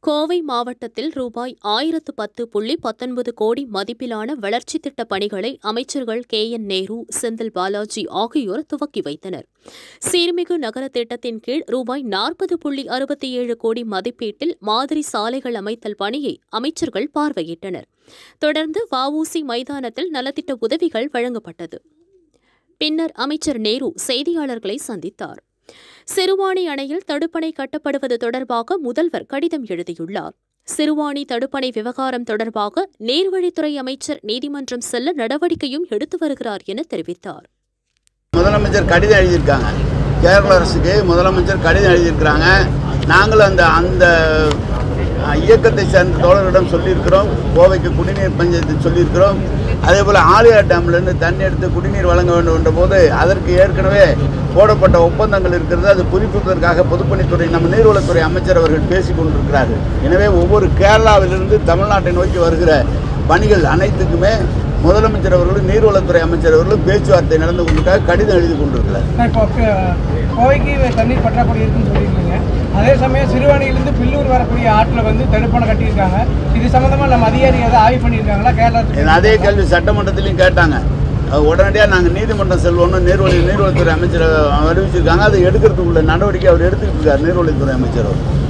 கோவை மாவட்டத்தில் ரூபாய் ஆயிரத்து பத்து புள்ளி பத்தொன்பது கோடி மதிப்பிலான வளர்ச்சித் திட்டப் பணிகளை அமைச்சர்கள் கே என் நேரு செந்தில் பாலாஜி ஆகியோர் துவக்கி வைத்தனர் சீர்மிகு நகர திட்டத்தின் கீழ் ரூபாய் நாற்பது புள்ளி அறுபத்தி ஏழு கோடி மதிப்பீட்டில் மாதிரி சாலைகள் அமைத்தல் பணியை அமைச்சர்கள் பார்வையிட்டனர் தொடர்ந்து வஉசி மைதானத்தில் நலத்திட்ட உதவிகள் வழங்கப்பட்டது பின்னர் அமைச்சர் நேரு செய்தியாளர்களை சந்தித்தார் சிறுவாணி அணையில் தடுப்பணை கட்டப்படுவது தொடர்பாக முதல்வர் கடிதம் எழுதியுள்ளார் சிறுவாணி தடுப்பணை விவகாரம் தொடர்பாக நீர்வழித்துறை அமைச்சர் நீதிமன்றம் செல்ல நடவடிக்கையும் எடுத்து வருகிறார் என தெரிவித்தார் முதலமைச்சர் கடிதம் எழுதியிருக்காங்க கேரள அரசுக்கு முதலமைச்சர் கடிதம் எழுதியிருக்கிறாங்க நாங்களும் அந்த அந்த அஹ், இயக்கத்தை சேர்ந்த தோழர்களிடம் சொல்லியிருக்கிறோம் கோவைக்கு குடிநீர் பஞ்சத்தை சொல்லியிருக்கிறோம் அதே போல் ஆலியார் டேம்லேருந்து தண்ணி எடுத்து குடிநீர் வழங்க வேண்டும் என்ற போது அதற்கு ஏற்கனவே போடப்பட்ட ஒப்பந்தங்கள் இருக்கிறது அது புதுப்பிப்பதற்காக பொதுப்பணித்துறை நம்ம நீர்வளத்துறை அமைச்சர் அவர்கள் பேசிக் கொண்டிருக்கிறார்கள் எனவே ஒவ்வொரு கேரளாவிலிருந்து தமிழ்நாட்டை நோக்கி வருகிற பணிகள் அனைத்துக்குமே முதலமைச்சர் அவர்களும் நீர்வளத்துறை அமைச்சர் அவர்களும் பேச்சுவார்த்தை நடந்து கொண்டிருக்காக கடிதம் எழுதி கொண்டிருக்கிறார் இப்போ க- கோவைக்கு தண்ணீர் பற்றாக்குறை இருக்குன்னு சொல்லியிருக்கீங்க அதே சமயம் சிறுவாணியிலிருந்து பில்லூர் வரக்கூடிய ஆற்றில் வந்து தடுப்பணை கட்டியிருக்காங்க இது சம்மந்தமாக நம்ம அதிகாரி ஏதாவது ஆய்வு பண்ணியிருக்காங்களா கேரளா இது அதே கேள்வி சட்டமன்றத்திலையும் கேட்டாங்க அது உடனடியாக நாங்கள் நீதிமன்றம் செல்வோம்னு நீர்வழி நீர்வளத்துறை அமைச்சர் அறிவிச்சிருக்காங்க அதை எடுக்கிறதுக்குள்ள நடவடிக்கை அவர் எடுத்துக்கிட்டு இருக்கார் நீர்வழித்துறை அமைச்சர் அவர்